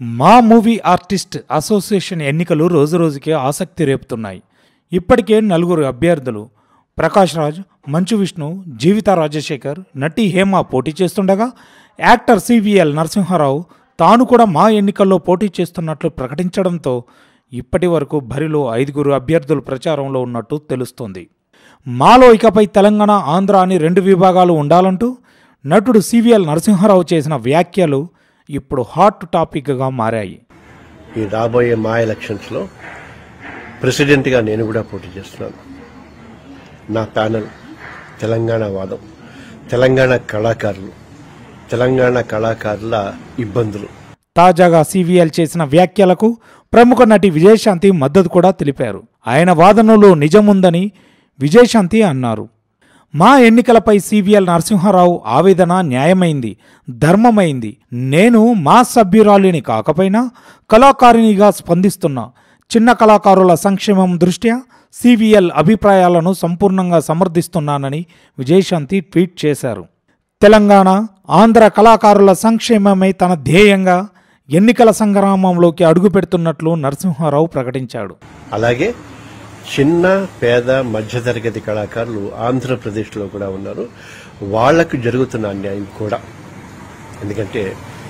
మా movie artist association ఎన్నికలు రోజురోజుకి ఆసక్తి రేపుతున్నాయి ఇప్పటికే నలుగురు అభ్యర్థులు ప్రకాష్ రాజ్ మంచు విష్ణు జీవిత రాజశేఖర్ నటి హేమ పోటీ చేస్తుండగా యాక్టర్ సివిఎల్ నరసింహారావు తాను కూడా మా ఎన్నికల్లో పోటీ చేస్తున్నట్లు ప్రకటించడంతో ఇప్పటి వరకు బరిలో ఐదుగురు అభ్యర్థులు ప్రచారంలో ఉన్నట్టు తెలుస్తోంది మాలో ఇకపై తెలంగాణ ఆంధ్ర అని రెండు విభాగాలు ఉండాలంటూ నటుడు సివిఎల్ నరసింహారావు చేసిన వ్యాఖ్యలు ఇప్పుడు హాట్ టాపిక్గా మారాయి ఈ రాబోయే మా ఎలక్షన్స్లో ప్రెసిడెంట్గా నేను కూడా పోటీ చేస్తున్నాను నా ప్యానల్ తెలంగాణ వాదం తెలంగాణ కళాకారులు తెలంగాణ కళాకారుల ఇబ్బందులు తాజాగా సివిఎల్ చేసిన వ్యాఖ్యలకు ప్రముఖ నటి విజయశాంతి మద్దతు కూడా తెలిపారు ఆయన వాదనలో నిజముందని విజయశాంతి అన్నారు మా ఎన్నికలపై సివిఎల్ నరసింహారావు ఆవేదన న్యాయమైంది ధర్మమైంది నేను మా సభ్యురాలిని కాకపోయినా కళాకారిణిగా స్పందిస్తున్నా చిన్న కళాకారుల సంక్షేమం దృష్ట్యా సివిఎల్ అభిప్రాయాలను సంపూర్ణంగా సమర్థిస్తున్నానని విజయశాంతి ట్వీట్ చేశారు తెలంగాణ ఆంధ్ర కళాకారుల సంక్షేమమే తన ధ్యేయంగా ఎన్నికల సంగ్రామంలోకి అడుగుపెడుతున్నట్లు నరసింహారావు ప్రకటించాడు అలాగే చిన్న పేద మధ్యతరగతి కళాకారులు ఆంధ్రప్రదేశ్లో కూడా ఉన్నారు వాళ్లకు జరుగుతున్న అన్యాయం కూడా ఎందుకంటే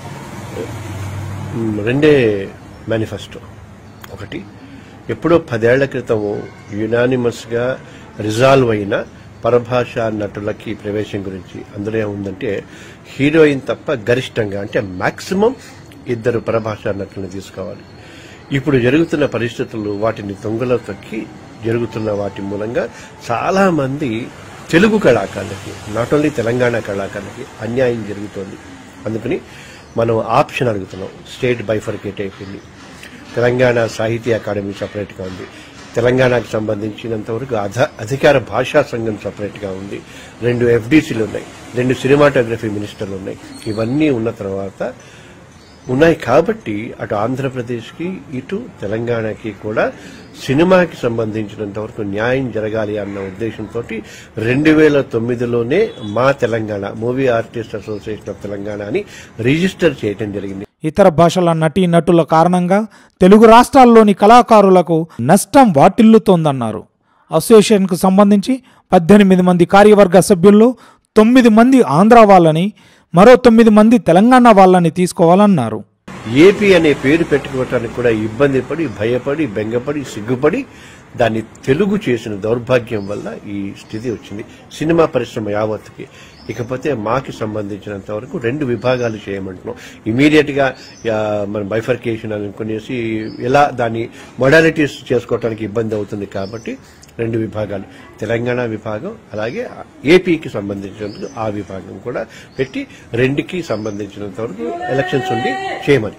మ్, రెండే మేనిఫెస్టో ఒకటి ఎప్పుడో పదేళ్ల క్రితం యునానిమస్గా రిజాల్వ్ అయిన పరభాష నటులకి ప్రవేశం గురించి అందులో ఏముందంటే హీరోయిన్ తప్ప గరిష్టంగా అంటే మాక్సిమం ఇద్దరు పరభాష నటులను తీసుకోవాలి ఇప్పుడు జరుగుతున్న పరిస్థితులు వాటిని తొంగలో తొక్కి జరుగుతున్న వాటి మూలంగా చాలా మంది తెలుగు కళాకారులకి నాట్ ఓన్లీ తెలంగాణ కళాకారులకి అన్యాయం జరుగుతోంది అందుకని మనం ఆప్షన్ అడుగుతున్నాం స్టేట్ బైఫర్కేట్ అయిపోయింది తెలంగాణ సాహిత్య అకాడమీ సపరేట్గా ఉంది తెలంగాణకు సంబంధించినంత వరకు అధ అధికార భాషా సంఘం సపరేట్గా ఉంది రెండు ఎఫ్డీసీలు ఉన్నాయి రెండు సినిమాటోగ్రఫీ మినిస్టర్లు ఉన్నాయి ఇవన్నీ ఉన్న తర్వాత ఉన్నాయి కాబట్టి అటు ఆంధ్రప్రదేశ్కి ఇటు తెలంగాణకి కూడా సినిమాకి సంబంధించినంత వరకు న్యాయం జరగాలి అన్న ఉద్దేశంతో రెండు వేల తొమ్మిదిలోనే మా Telangana movie artist association of Telangana అని రిజిస్టర్ చేయడం జరిగింది ఇతర భాషల నటీ నటుల కారణంగా తెలుగు రాష్ట్రాల్లోని కళాకారులకు నష్టం వాటిల్లుతోందన్నారు అసోసియేషన్కు సంబంధించి పద్దెనిమిది మంది కార్యవర్గ సభ్యుల్లో తొమ్మిది మంది ఆంధ్ర వాళ్ళని మరో తొమ్మిది మంది తెలంగాణ వాళ్ళని తీసుకోవాలన్నారు ఏపీ అనే పేరు పెట్టుకోవటానికి కూడా ఇబ్బంది పడి భయపడి బెంగపడి సిగ్గుపడి దాన్ని తెలుగు చేసిన దౌర్భాగ్యం వల్ల ఈ స్థితి వచ్చింది సినిమా పరిశ్రమ యావత్తుకి ఇకపోతే మాకి సంబంధించినంత వరకు రెండు విభాగాలు చేయమంటున్నాం ఇమీడియట్ గా ఆ, మనం బైఫర్కేషన్ అనుకునేసి ఎలా దాన్ని మొడాలిటీస్ చేసుకోవడానికి ఇబ్బంది అవుతుంది కాబట్టి రెండు విభాగాలు తెలంగాణ విభాగం అలాగే ఏపీకి సంబంధించినందుకు ఆ విభాగం కూడా పెట్టి రెండుకి సంబంధించినంత వరకు ఎలక్షన్స్ ఉండి చేయమని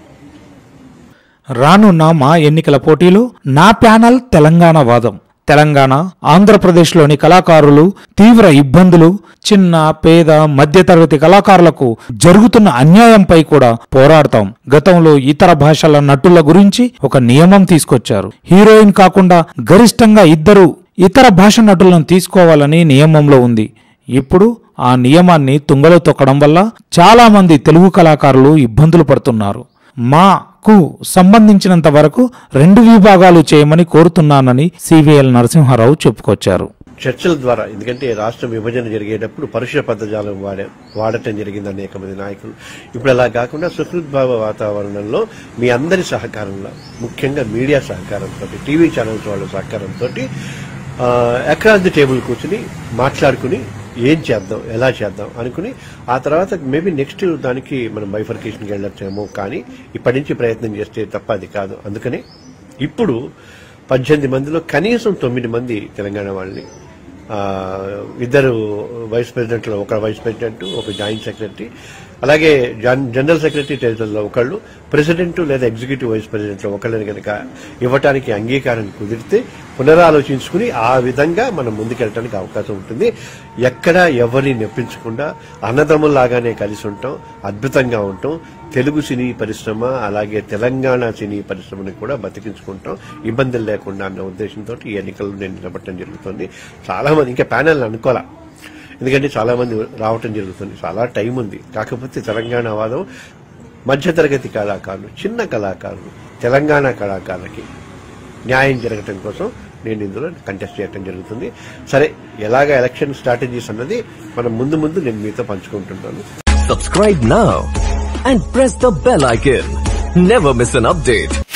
రానున్న మా ఎన్నికల పోటీలో నా ప్యానల్ తెలంగాణ వాదం తెలంగాణ ఆంధ్రప్రదేశ్లోని కళాకారులు తీవ్ర ఇబ్బందులు చిన్న పేద మధ్యతరగతి కళాకారులకు జరుగుతున్న అన్యాయంపై కూడా పోరాడతాం గతంలో ఇతర భాషల నటుల గురించి ఒక నియమం తీసుకొచ్చారు హీరోయిన్ కాకుండా గరిష్టంగా ఇద్దరు ఇతర భాష నటులను తీసుకోవాలని నియమంలో ఉంది ఇప్పుడు ఆ నియమాన్ని తుంగలో తొక్కడం వల్ల చాలా మంది తెలుగు కళాకారులు ఇబ్బందులు పడుతున్నారు మాకు సంబంధించినంత వరకు రెండు విభాగాలు చేయమని కోరుతున్నానని సివిఎల్ నరసింహారావు చెప్పుకొచ్చారు చర్చల ద్వారా ఎందుకంటే రాష్ట్ర విభజన జరిగేటప్పుడు పరుష పదజాలం వాడే వాడటం జరిగింది అనేక మంది నాయకులు ఇప్పుడు అలా కాకుండా సుహృద్భావ వాతావరణంలో మీ అందరి సహకారంలో ముఖ్యంగా మీడియా సహకారంతో టీవీ ఛానల్స్ వాళ్ళ సహకారంతో అక్రాస్ ది టేబుల్ కూర్చుని మాట్లాడుకుని ఏం చేద్దాం ఎలా చేద్దాం అనుకుని ఆ తర్వాత మేబీ నెక్స్ట్ దానికి మనం బైఫర్కేషన్కి వెళ్ళొచ్చేమో కానీ ఇప్పటి నుంచి ప్రయత్నం చేస్తే తప్ప అది కాదు అందుకని ఇప్పుడు పద్దెనిమిది మందిలో కనీసం తొమ్మిది మంది తెలంగాణ వాళ్ళని ఆ, ఇద్దరు వైస్ ప్రెసిడెంట్లో ఒక వైస్ ప్రెసిడెంట్ ఒక జాయింట్ సెక్రటరీ అలాగే జన్- జనరల్ సెక్రటరీ టెరిటరీలో ఒకళ్ళు ప్రెసిడెంట్ లేదా ఎగ్జిక్యూటివ్ వైస్ ప్రెసిడెంట్లో ఒకళ్ళని కనుక ఇవ్వటానికి అంగీకారం కుదిరితే పునరాలోచించుకుని ఆ విధంగా మనం ముందుకెళ్ళడానికి అవకాశం ఉంటుంది ఎక్కడ ఎవరిని నెప్పించకుండా అన్నదమ్ముల్లాగానే కలిసి ఉంటాం అద్భుతంగా ఉంటాం తెలుగు సినీ పరిశ్రమ అలాగే తెలంగాణ సినీ పరిశ్రమని కూడా బతికించుకుంటాం ఇబ్బందులు లేకుండా అన్న ఉద్దేశంతో ఈ ఎన్నికల్లో నేను నిలబడటం జరుగుతుంది చాలా మంది ఇంకా ప్యానెల్ అనుకోవాలా ఎందుకంటే చాలా మంది రావటం జరుగుతుంది చాలా టైం ఉంది కాకపోతే తెలంగాణ వాదం మధ్యతరగతి కళాకారులు చిన్న కళాకారులు తెలంగాణ కళాకారులకి న్యాయం జరగటం కోసం నేను ఇందులో కంటెస్ట్ చేయడం జరుగుతుంది సరే ఎలాగ ఎలక్షన్ స్ట్రాటజీస్ అన్నది మనం ముందు ముందు నేను మీతో పంచుకుంటున్నాను Subscribe now and press the bell icon. Never miss an update.